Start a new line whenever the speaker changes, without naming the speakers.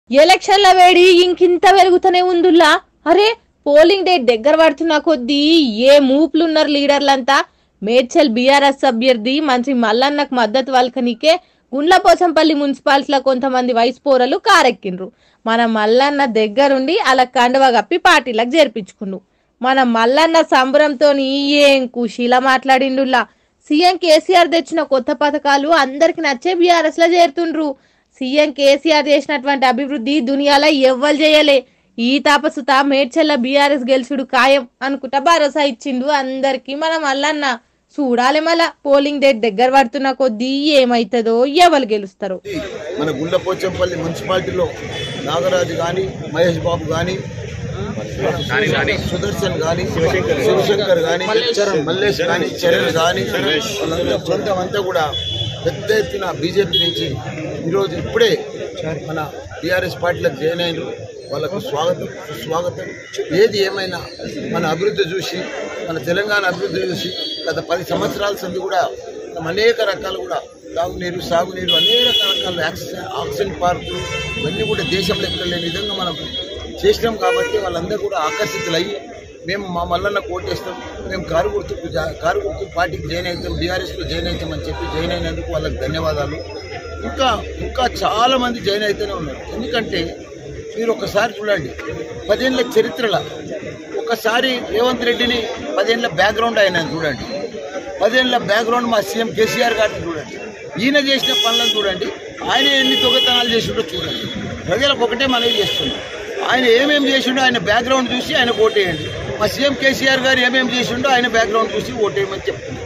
ఎలక్షన్ల వేడి ఇంకింత వెలుగుతూనే ఉందిలా అరే పోలింగ్ డేట్ దగ్గర పడుతున్న కొద్దీ ఏ మూపులున్నారు లీడర్లంతా మేడ్చల్ బీఆర్ఎస్ అభ్యర్థి మంత్రి మల్లన్నకు మద్దతు వల్కనికే గుండ్లపోచంపల్లి మున్సిపాలిటీలో కొంతమంది వయసు పోరలు కారెక్కిండ్రు మన మల్లన్న దగ్గరుండి అలా కండువ కప్పి పార్టీలకు చేర్పించుకుండు మన మల్లన్న సంబరంతోని ఏం కుషిలా మాట్లాడిండులా సీఎం కేసీఆర్ తెచ్చిన కొత్త పథకాలు అందరికి నచ్చే బీఆర్ఎస్ లో చేరుతుండ్రు సీఎం కేసీఆర్ చేసినటువంటి అభివృద్ధి దునియాలో ఎవ్వరు చేయలే ఈ తాపసుత మేడ్చల్ల బీఆర్ఎస్ గెలుచుడు ఖాయం అనుకుంటా భరోసా ఇచ్చిండు అందరికి మన మల్లన్న చూడాలి మళ్ళా పోలింగ్ డేట్ దగ్గర పడుతున్న కొద్దీ ఏమైతుందో ఎవరు గెలుస్తారో
మన గుండెపోచంపల్లి మున్సిపాలిటీలో నాగరాజు కానీ మహేష్ బాబు కానీ సుదర్శన్ కానీ శివశంకర్ కానీ మల్లేష్ కానీ చరణ్ కానీ వాళ్ళంతా బృందం అంతా కూడా పెద్ద ఎత్తున బీజేపీ నుంచి ఈరోజు ఇప్పుడే మన టీఆర్ఎస్ పార్టీలకు జాయిన్ అయినారు వాళ్ళకు స్వాగతం సుస్వాగతం ఏది ఏమైనా మన అభివృద్ధి చూసి మన తెలంగాణ అభివృద్ధి చూసి గత పది సంవత్సరాల సంది కూడా మనం అనేక రకాలు కూడా తాగునీరు సాగునీరు అనేక రకాల ఆక్సిజన్ ఆక్సిజన్ పార్కులు ఇవన్నీ కూడా దేశంలో ఎక్కడ లేని విధంగా మనం చేసినాం కాబట్టి వాళ్ళందరూ కూడా ఆకర్షితులయ్యి మేము మా మల్లన్న కోటేస్తాం మేము కారు గుర్తుకు జా- కారు గుర్తు పార్టీకి జాయిన్ అవుతాం బీఆర్ఎస్లో జాయిన్ అవుతాం అని చెప్పి జాయిన్ అయినందుకు వాళ్ళకి ధన్యవాదాలు ఇంకా ఇంకా చాలా మంది జాయిన్ అయితేనే ఉన్నారు ఎందుకంటే మీరు ఒకసారి చూడండి పదేళ్ళ చరిత్రలో ఒకసారి రేవంత్ రెడ్డిని పదేళ్ళ బ్యాక్గ్రౌండ్ ఆయన చూడండి పదేళ్ళ బ్యాక్గ్రౌండ్ మా సీఎం కేసీఆర్ గారిని చూడండి ఈయన చేసిన పనులను చూడండి ఆయన ఎన్ని దొంగతనాలు చేసిండో చూడండి ప్రజలకు ఒకటే మనవి చేస్తున్నాం ఆయన ఏమేమి చేసిండో ఆయన బ్యాక్గ్రౌండ్ చూసి ఆయన ఓటేయండి మా సీఎం కేసీఆర్ గారు ఏమేమి చేసిండో ఆయన బ్యాక్గ్రౌండ్ చూసి ఓటేయమని చెప్తున్నాం